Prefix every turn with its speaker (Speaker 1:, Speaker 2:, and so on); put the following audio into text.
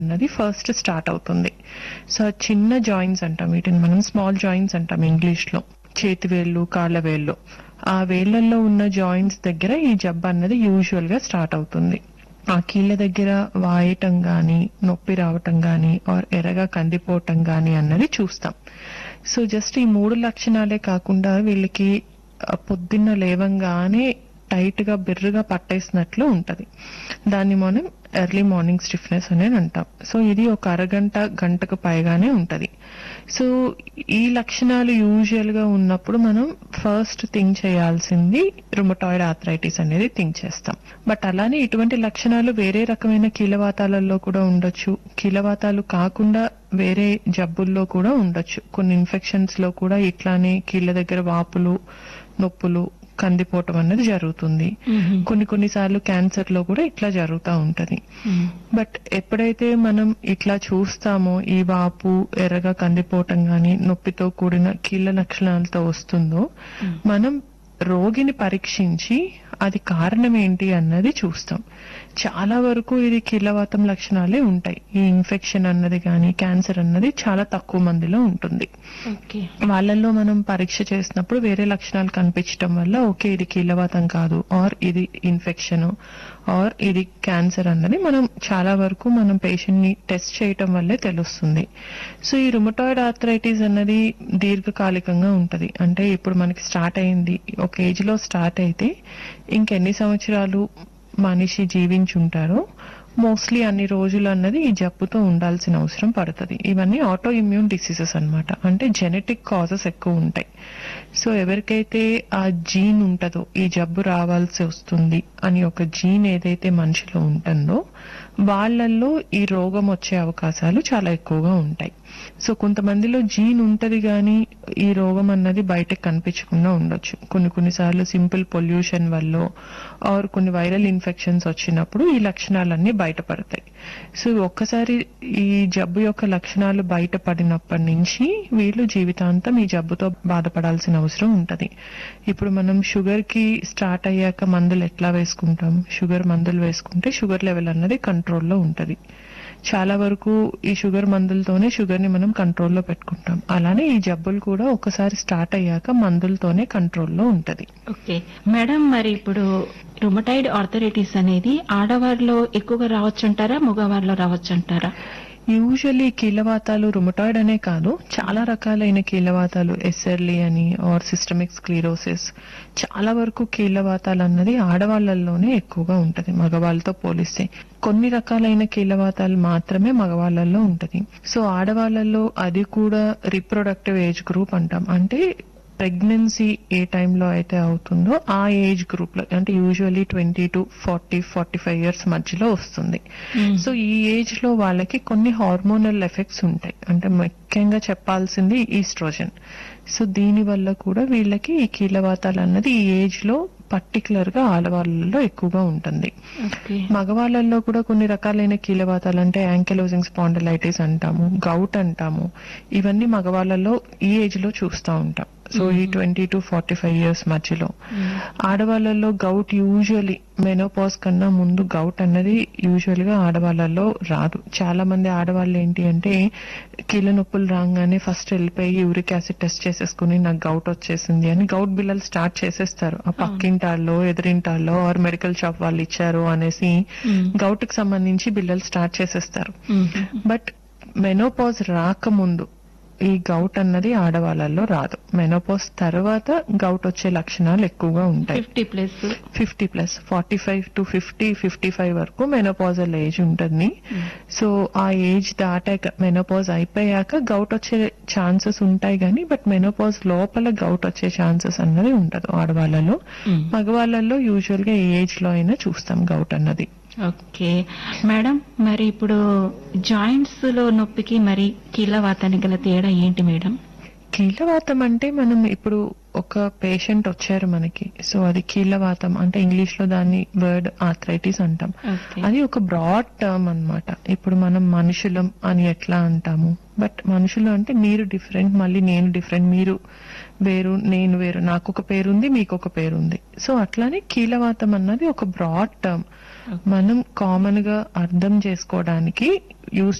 Speaker 1: అన్నది first start అవుతుంది so ఆ చిన్న జాయింట్స్ అంటాం వీటిని మనం స్మాల్ జాయింట్స్ అంటాం ఇంగ్లీష్ లో చేతి వేళ్ళు కాళ్ళ వేళ్ళు ఆ వేళ్లలో ఉన్న జాయింట్స్ దగ్గర ఈ జబ్బు అన్నది యూజువల్ గా స్టార్ట్ అవుతుంది ఆ కీళ్ళ దగ్గర వాయటం గాని నొప్పి రావటం గాని ఆర్ ఎర్రగా కందిపోవటం గాని అన్నది చూస్తాం సో జస్ట్ ఈ మూడు లక్షణాలే కాకుండా వీళ్ళకి ఆ, పొద్దున్న లేవంగానే టైట్ గా బిర్రుగా పట్టేసినట్లు ఉంటది దాన్ని మనం ఎర్లీ మార్నింగ్ స్టిఫ్నెస్ అనేది అంటాం సో ఇది ఒక అరగంట గంటకు పైగానే ఉంటది సో ఈ లక్షణాలు యూజువల్ గా ఉన్నప్పుడు మనం ఫస్ట్ థింక్ చేయాల్సింది రుమటాయిడ్ ఆథరైటిస్ అనేది థింక్ చేస్తాం బట్ అలానే ఇటువంటి లక్షణాలు వేరే రకమైన కీలవాతాలలో కూడా ఉండొచ్చు కీలవాతాలు కాకుండా వేరే జబ్బుల్లో కూడా ఉండొచ్చు కొన్ని ఇన్ఫెక్షన్స్ లో కూడా ఇట్లానే కీళ్ళ దగ్గర వాపులు నొప్పులు కందిపోవటం అనేది జరుగుతుంది కొన్ని కొన్నిసార్లు క్యాన్సర్ లో కూడా ఇట్లా జరుగుతూ ఉంటది బట్ ఎప్పుడైతే మనం ఇట్లా చూస్తామో ఈ వాపు ఎర్రగా కందిపోవటం గాని నొప్పితో కూడిన కీళ్ళ లక్షణాలతో వస్తుందో మనం రోగిని పరీక్షించి అది కారణం ఏంటి అన్నది చూస్తాం చాలా వరకు ఇది కీళ్ళవాతం లక్షణాలే ఉంటాయి ఈ ఇన్ఫెక్షన్ అన్నది కానీ క్యాన్సర్ అన్నది చాలా తక్కువ మందిలో ఉంటుంది
Speaker 2: ఓకే
Speaker 1: వాళ్ళల్లో మనం పరీక్ష చేసినప్పుడు వేరే లక్షణాలు కనిపించడం వల్ల ఓకే ఇది కీళ్ళవాతం కాదు ఆర్ ఇది ఇన్ఫెక్షన్ ఆర్ ఇది క్యాన్సర్ అన్నది మనం చాలా వరకు మనం పేషెంట్ ని టెస్ట్ చేయటం వల్లే తెలుస్తుంది సో ఈ రుమటాయిడ్ ఆర్థరైటిస్ అన్నది దీర్ఘకాలికంగా ఉంటది అంటే ఇప్పుడు మనకి స్టార్ట్ అయింది ఒక ఏజ్ లో స్టార్ట్ అయితే ఇంకెన్ని సంవత్సరాలు మనిషి జీవించుంటారో మోస్ట్లీ అన్ని రోజులు అన్నది ఈ జబ్బుతో ఉండాల్సిన అవసరం పడుతుంది ఇవన్నీ ఆటో ఇమ్యూన్ డిసీజెస్ అన్నమాట అంటే జెనెటిక్ కాజెస్ ఎక్కువ ఉంటాయి సో ఎవరికైతే ఆ జీన్ ఉంటుందో ఈ జబ్బు రావాల్సి వస్తుంది అని ఒక జీన్ ఏదైతే మనిషిలో ఉంటుందో వాళ్ళల్లో ఈ రోగం వచ్చే అవకాశాలు చాలా ఎక్కువగా ఉంటాయి సో కొంతమందిలో జీన్ ఉంటది కానీ ఈ రోగం అన్నది బయటకు కనిపించకుండా ఉండొచ్చు కొన్ని కొన్నిసార్లు సింపుల్ పొల్యూషన్ వల్ల ఆర్ కొన్ని వైరల్ ఇన్ఫెక్షన్స్ వచ్చినప్పుడు ఈ లక్షణాలన్నీ బయటపడతాయి సో ఒక్కసారి ఈ జబ్బు యొక్క లక్షణాలు బయటపడినప్పటి నుంచి వీళ్ళు జీవితాంతం ఈ జబ్బుతో బాధపడాల్సిన అవసరం ఉంటది ఇప్పుడు మనం షుగర్ కి స్టార్ట్ అయ్యాక మందులు ఎట్లా వేసుకుంటాం షుగర్ మందులు వేసుకుంటే షుగర్ లెవెల్ అన్నది కంట్రోల్లో ఉంటది చాలా వరకు ఈ షుగర్ మందులతోనే షుగర్ ని మనం కంట్రోల్లో పెట్టుకుంటాం అలానే ఈ జబ్బులు కూడా ఒకసారి స్టార్ట్ అయ్యాక మందులతోనే కంట్రోల్లో ఉంటది
Speaker 2: ఓకే మేడం మరి ఇప్పుడు రుమటైడ్ ఆర్థరైటిస్ అనేది ఆడవారిలో ఎక్కువగా రావచ్చు అంటారా మగవారిలో రావచ్చు అంటారా
Speaker 1: యూజువల్లీ కీలవాతాలు రుమటాయిడ్ అనే కాదు చాలా రకాలైన కీలవాతాలు ఎస్ఎర్లీ అని ఆర్ సిస్టమిక్ స్క్లీరోసిస్ చాలా వరకు కీలవాతాలు అన్నది ఆడవాళ్లలోనే ఎక్కువగా ఉంటది మగవాళ్ళతో పోలిస్తే కొన్ని రకాలైన కీలవాతాలు మాత్రమే మగవాళ్ళల్లో ఉంటది సో ఆడవాళ్ళల్లో అది కూడా రిప్రొడక్టివ్ ఏజ్ గ్రూప్ అంటాం అంటే ప్రెగ్నెన్సీ ఏ టైంలో అయితే అవుతుందో ఆ ఏజ్ గ్రూప్ లో అంటే usually twenty to forty forty five years మధ్యలో వస్తుంది సో ఈ ఏజ్ లో వాళ్ళకి కొన్ని హార్మోనల్ ఎఫెక్ట్స్ ఉంటాయి అంటే ముఖ్యంగా చెప్పాల్సింది ఈస్ట్రోజన్ సో దీని వల్ల కూడా వీళ్ళకి ఈ కీలవాతాలు అన్నది ఈ ఏజ్ లో పర్టికులర్ గా ఆడవాళ్ళలో ఎక్కువగా ఉంటుంది
Speaker 2: ఓకే
Speaker 1: మగవాళ్ళల్లో కూడా కొన్ని రకాలైన కీలవాతాలు అంటే యాంకెలోజింగ్ స్పాండిలైటిస్ అంటాము గౌట్ అంటాము ఇవన్నీ మగవాళ్ళలో ఈ ఏజ్ లో చూస్తూ ఉంటాం సో ఈ twenty to forty five years మధ్యలో ఆడవాళ్ళలో గౌట్ యూజువలీ మెనోపాజ్ కన్నా ముందు గౌట్ అన్నది యూజువల్ గా ఆడవాళ్ళలో రాదు చాలా మంది ఆడవాళ్ళు ఏంటి అంటే కీళ్ళ నొప్పులు రాగానే ఫస్ట్ వెళ్ళిపోయి యూరిక్ యాసిడ్ టెస్ట్ చేసేసుకుని నాకు గౌట్ వచ్చేసింది అని గౌట్ బిల్లలు స్టార్ట్ చేసేస్తారు ఆ పక్కింటాళ్ళలో ఎదురింటాళ్ళలో ఆర్ మెడికల్ షాప్ వాళ్ళు ఇచ్చారు అనేసి గౌట్ కి సంబంధించి బిల్లలు స్టార్ట్ చేసేస్తారు బట్ మెనోపాజ్ రాకముందు ఈ గౌట్ అన్నది ఆడవాళ్ళలో రాదు మెనోపాజ్ తర్వాత గౌట్ వచ్చే లక్షణాలు ఎక్కువగా ఉంటాయి
Speaker 2: fifty plus
Speaker 1: fifty plus forty five to fifty fifty five వరకు మెనోపాజల్ ఏజ్ ఉంటుంది సో ఆ ఏజ్ దాటాక మెనోపాజ్ అయిపోయాక గౌట్ వచ్చే ఛాన్సెస్ ఉంటాయి కానీ బట్ మెనోపాజ్ లోపల గౌట్ వచ్చే ఛాన్సెస్ అన్నది ఉండదు ఆడవాళ్ళలో మగవాళ్ళలో యూజువల్ గా ఏ ఏజ్ లో అయినా చూస్తాం గౌట్ అన్నది
Speaker 2: ఓకే మేడం మరి ఇప్పుడు జాయింట్స్ లో నొప్పికి మరి కీళ్ళవాతానికి గల తేడా ఏంటి మేడం
Speaker 1: కీళ్ళవాతం అంటే మనం ఇప్పుడు ఒక పేషెంట్ వచ్చారు మనకి సో అది కీళ్ళవాతం అంటే ఇంగ్లీష్ లో దాన్ని వర్డ్ ఆథరైటిస్ అంటాం
Speaker 2: ఓకే
Speaker 1: అది ఒక బ్రాడ్ టర్మ్ అన్నమాట ఇప్పుడు మనం మనుషులం అని ఎట్లా అంటాము బట్ మనుషులు అంటే మీరు డిఫరెంట్ మళ్ళీ నేను డిఫరెంట్ మీరు వేరు నేను వేరు నాకు ఒక పేరుంది మీకు ఒక పేరుంది సో అట్లానే కీలవాతం అన్నది ఒక బ్రాడ్ టర్మ్ మనం కామన్ గా అర్థం చేసుకోవడానికి యూస్